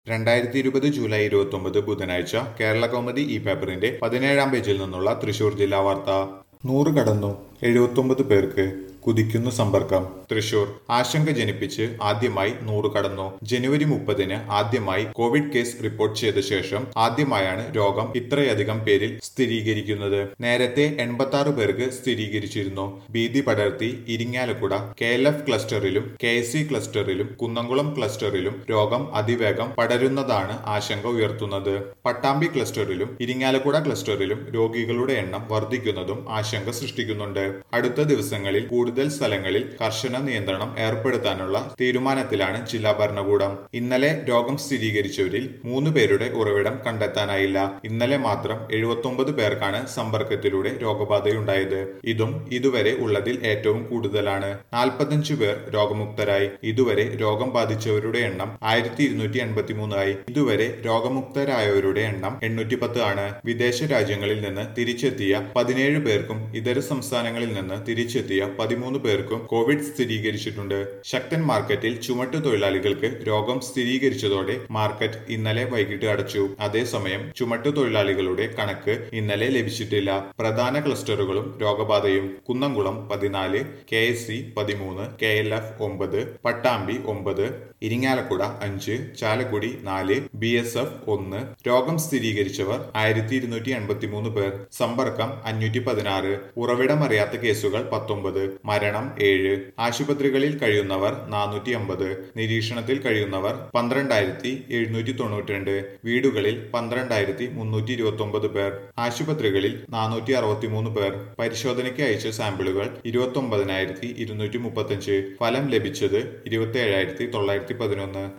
രണ്ടായിരത്തി ഇരുപത് ജൂലൈ ഇരുപത്തൊമ്പത് ബുധനാഴ്ച കേരള കൗമുദി ഈ പേപ്പറിന്റെ പതിനേഴാം പേജിൽ നിന്നുള്ള തൃശൂർ ജില്ലാ വാർത്ത നൂറ് കടന്നു എഴുപത്തൊമ്പത് പേർക്ക് കുതിക്കുന്നു സമ്പർക്കം തൃശൂർ ആശങ്ക ജനിപ്പിച്ച് ആദ്യമായി നൂറ് കടന്നു ജനുവരി മുപ്പതിന് ആദ്യമായി കോവിഡ് കേസ് റിപ്പോർട്ട് ചെയ്ത ശേഷം ആദ്യമായാണ് രോഗം ഇത്രയധികം പേരിൽ സ്ഥിരീകരിക്കുന്നത് നേരത്തെ എൺപത്തി ആറ് പേർക്ക് സ്ഥിരീകരിച്ചിരുന്നു ഭീതി പടർത്തി ഇരിങ്ങാലക്കുട കെ എൽ എഫ് ക്ലസ്റ്ററിലും കെ എസ് സി ക്ലസ്റ്ററിലും കുന്നംകുളം ക്ലസ്റ്ററിലും രോഗം അതിവേഗം പടരുന്നതാണ് ആശങ്ക ഉയർത്തുന്നത് പട്ടാമ്പി ക്ലസ്റ്ററിലും ഇരിങ്ങാലക്കുട ക്ലസ്റ്ററിലും രോഗികളുടെ എണ്ണം വർദ്ധിക്കുന്നതും ആശങ്ക സൃഷ്ടിക്കുന്നുണ്ട് അടുത്ത ദിവസങ്ങളിൽ കൂടുതൽ സ്ഥലങ്ങളിൽ കർശന നിയന്ത്രണം ഏർപ്പെടുത്താനുള്ള തീരുമാനത്തിലാണ് ജില്ലാ ഭരണകൂടം ഇന്നലെ രോഗം സ്ഥിരീകരിച്ചവരിൽ മൂന്ന് പേരുടെ ഉറവിടം കണ്ടെത്താനായില്ല ഇന്നലെ മാത്രം എഴുപത്തൊമ്പത് പേർക്കാണ് സമ്പർക്കത്തിലൂടെ രോഗബാധയുണ്ടായത് ഇതും ഇതുവരെ ഉള്ളതിൽ ഏറ്റവും കൂടുതലാണ് നാൽപ്പത്തഞ്ചു പേർ രോഗമുക്തരായി ഇതുവരെ രോഗം ബാധിച്ചവരുടെ എണ്ണം ആയിരത്തി ഇരുന്നൂറ്റി എൺപത്തി മൂന്നായി ഇതുവരെ രോഗമുക്തരായവരുടെ എണ്ണം എണ്ണൂറ്റി പത്ത് ആണ് വിദേശ രാജ്യങ്ങളിൽ നിന്ന് തിരിച്ചെത്തിയ പതിനേഴ് പേർക്കും ഇതര സംസ്ഥാനങ്ങളിൽ നിന്ന് തിരിച്ചെത്തിയ പതിമൂന്ന് പേർക്കും കോവിഡ് സ്ഥിരീകരിച്ചിട്ടുണ്ട് ശക്തൻ മാർക്കറ്റിൽ ചുമട്ടു തൊഴിലാളികൾക്ക് രോഗം സ്ഥിരീകരിച്ചതോടെ മാർക്കറ്റ് ഇന്നലെ വൈകിട്ട് അടച്ചു അതേസമയം ചുമട്ടു തൊഴിലാളികളുടെ കണക്ക് ഇന്നലെ ലഭിച്ചിട്ടില്ല പ്രധാന ക്ലസ്റ്ററുകളും രോഗബാധയും കുന്നംകുളം പതിനാല് കെ എസ് സി പതിമൂന്ന് കെ എൽ എഫ് ഒമ്പത് പട്ടാമ്പി ഒമ്പത് ഇരിങ്ങാലക്കുട അഞ്ച് ചാലക്കുടി നാല് ബി എസ് എഫ് ഒന്ന് രോഗം സ്ഥിരീകരിച്ചവർ ആയിരത്തി ഇരുന്നൂറ്റി എൺപത്തി മൂന്ന് പേർ സമ്പർക്കം അഞ്ഞൂറ്റി പതിനാറ് ഉറവിടമറിയാത്ത കേസുകൾ പത്തൊമ്പത് മരണം ഏഴ് ആശുപത്രികളിൽ കഴിയുന്നവർ നാനൂറ്റി അമ്പത് നിരീക്ഷണത്തിൽ കഴിയുന്നവർ പന്ത്രണ്ടായിരത്തി എഴുന്നൂറ്റി തൊണ്ണൂറ്റിരണ്ട് വീടുകളിൽ പന്ത്രണ്ടായിരത്തി മുന്നൂറ്റി ഇരുപത്തി ഒമ്പത് പേർ ആശുപത്രികളിൽ നാനൂറ്റി അറുപത്തി മൂന്ന് പേർ പരിശോധനയ്ക്ക് അയച്ച സാമ്പിളുകൾ ഇരുപത്തി ഒമ്പതിനായിരത്തി ഇരുന്നൂറ്റി മുപ്പത്തഞ്ച് ഫലം ലഭിച്ചത് ഇരുപത്തി ഏഴായിരത്തി തൊള്ളായിരത്തി പതിനൊന്ന്